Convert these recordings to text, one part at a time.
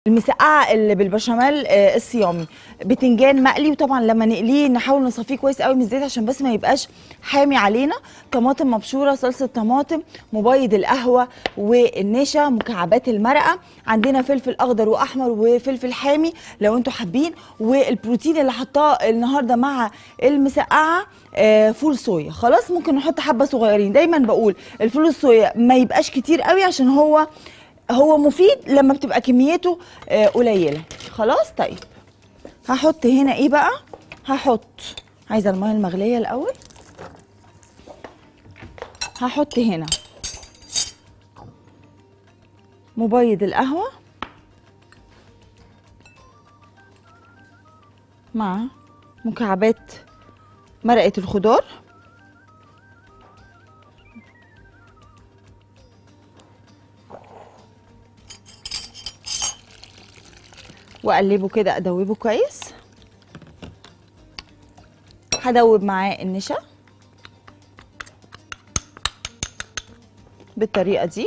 المسقعه اللي بالبشاميل آه، الصيامي بتنجان مقلي وطبعا لما نقليه نحاول نصفيه كويس قوي من الزيت عشان بس ما يبقاش حامي علينا طماطم مبشوره صلصه طماطم مبيض القهوه والنشا مكعبات المرقه عندنا فلفل اخضر واحمر وفلفل حامي لو انتوا حابين والبروتين اللي حطاه النهارده مع المسقعه آه، فول صويا خلاص ممكن نحط حبه صغيرين دايما بقول الفول الصويا ما يبقاش كتير قوي عشان هو هو مفيد لما بتبقى كميته آه، قليله خلاص طيب هحط هنا ايه بقى هحط عايزه الميه المغليه الاول هحط هنا مبيض القهوه مع مكعبات مرقه الخضار واقلبه كده ادوبه كويس هدوب معاه النشا بالطريقه دي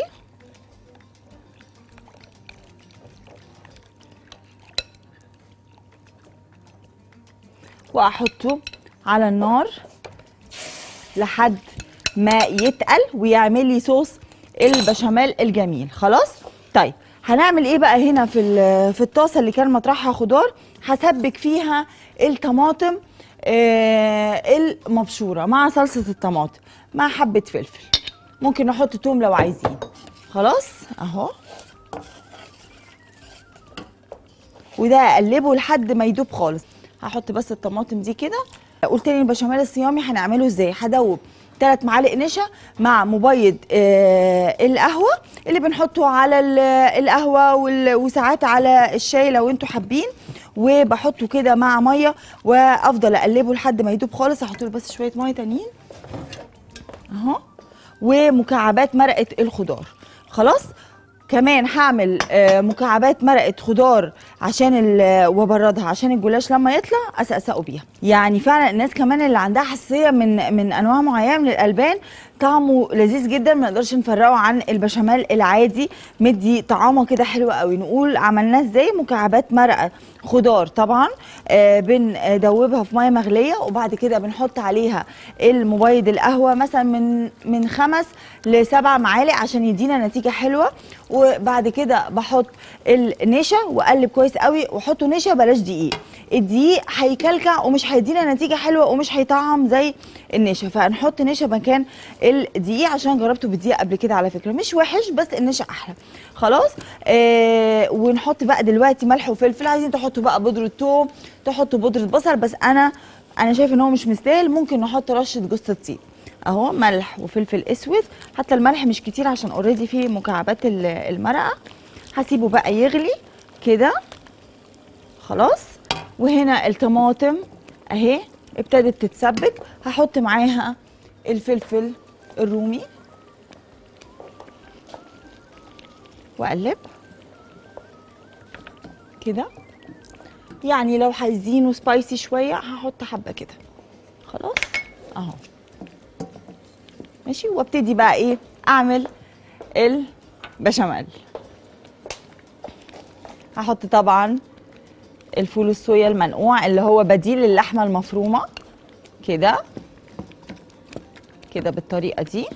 واحطه على النار لحد ما يتقل ويعمل لي صوص البشاميل الجميل خلاص طيب هنعمل ايه بقى هنا في ال- في الطاسه اللي كان مطرحها خضار هسبك فيها الطماطم آه المبشوره مع صلصه الطماطم مع حبه فلفل ممكن نحط توم لو عايزين خلاص اهو وده اقلبه لحد ما يدوب خالص هحط بس الطماطم دي كده قلت لي البشاميل الصيامي هنعمله ازاي هدوب ثلاث معالق نشا مع مبيض آه القهوه اللي بنحطه على ال- القهوه وال- وساعات على الشاي لو انتوا حابين وبحطه كده مع ميه وافضل اقلبه لحد ما يدوب خالص احط له بس شويه ميه تانيين اهو ومكعبات مرقه الخضار خلاص كمان هعمل آه، مكعبات مرقه خضار عشان ال- وابردها عشان الجلاش لما يطلع اسقسقه بيها يعني فعلا الناس كمان اللي عندها حساسيه من من انواع معينه من الالبان طعمه لذيذ جدا ما نقدرش نفرقه عن البشاميل العادي مدي طعامه كده حلو قوي نقول عملناه ازاي مكعبات مرقه خضار طبعا آه بندوبها في ميه مغليه وبعد كده بنحط عليها المبيض القهوه مثلا من من خمس لسبع معالق عشان يدينا نتيجه حلوه وبعد كده بحط النشا واقلب كويس قوي واحطه نشا بلاش دقيق الدقيق هيكلكع ومش هيدينا نتيجه حلوه ومش هيطعم زي النشا فهنحط نشا مكان الدقيق عشان جربته بالدقيق قبل كده على فكره مش وحش بس النشا احلى خلاص آه ونحط بقى دلوقتي ملح وفلفل عايزين تحطوا بقى بودره ثوم تحطوا بودره بصل بس انا انا شايف ان هو مش مستاهل ممكن نحط رشه جوز الطيب اهو ملح وفلفل اسود حتى الملح مش كتير عشان اوريدي فيه مكعبات ال- المرقه هسيبه بقى يغلي كده خلاص وهنا الطماطم اهي ابتدت تتسبك هحط معاها الفلفل الرومي واقلب كده يعني لو عايزينه سبايسي شويه هحط حبه كده خلاص اهو ماشي وابتدي بقى ايه اعمل البشاميل هحط طبعا الفول الصويا المنقوع اللي هو بديل اللحمه المفرومه كده كده بالطريقه دي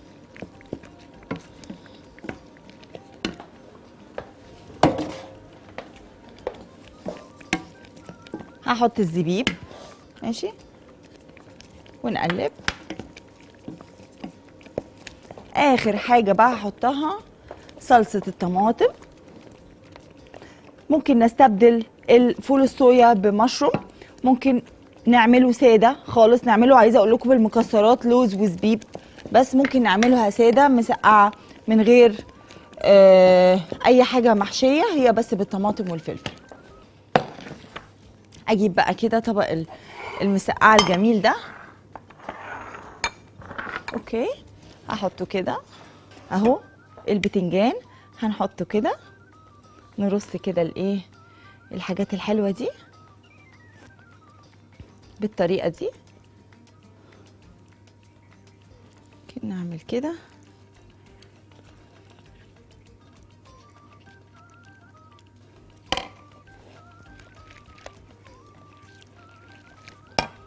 هحط الزبيب ماشي ونقلب اخر حاجه بقى هحطها صلصه الطماطم ممكن نستبدل الفول الصويا بمشروم ممكن نعمله ساده خالص نعمله عايزه اقول لكم بالمكسرات لوز وزبيب بس ممكن نعملها ساده مسقعه من غير آه اي حاجه محشيه هي بس بالطماطم والفلفل اجيب بقى كده طبق ال- المسقعه الجميل ده اوكي هحطه كده اهو البتنجان هنحطه كده نرص كده الايه الحاجات الحلوه دي بالطريقه دي كده نعمل كده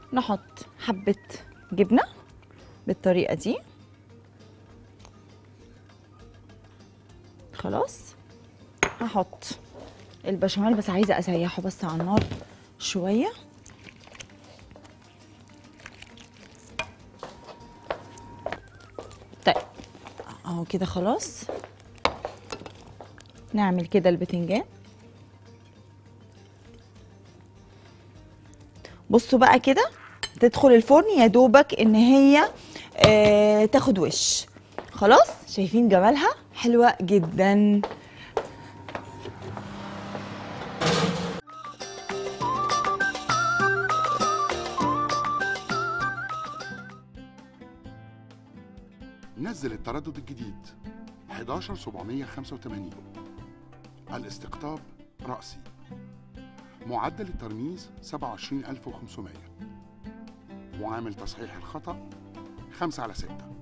نحط حبة جبنة بالطريقة دي خلاص هحط البشاميل بس عايزة أسيحه بس على النار شوية طيب اهو كده خلاص نعمل كده البتنجان بصوا بقى كده تدخل الفرن يا دوبك ان هي آه تاخد وش خلاص شايفين جمالها حلوه جدا نزل التردد الجديد 11785 الاستقطاب رأسي معدل الترميز 27500 معامل تصحيح الخطأ 5 على 6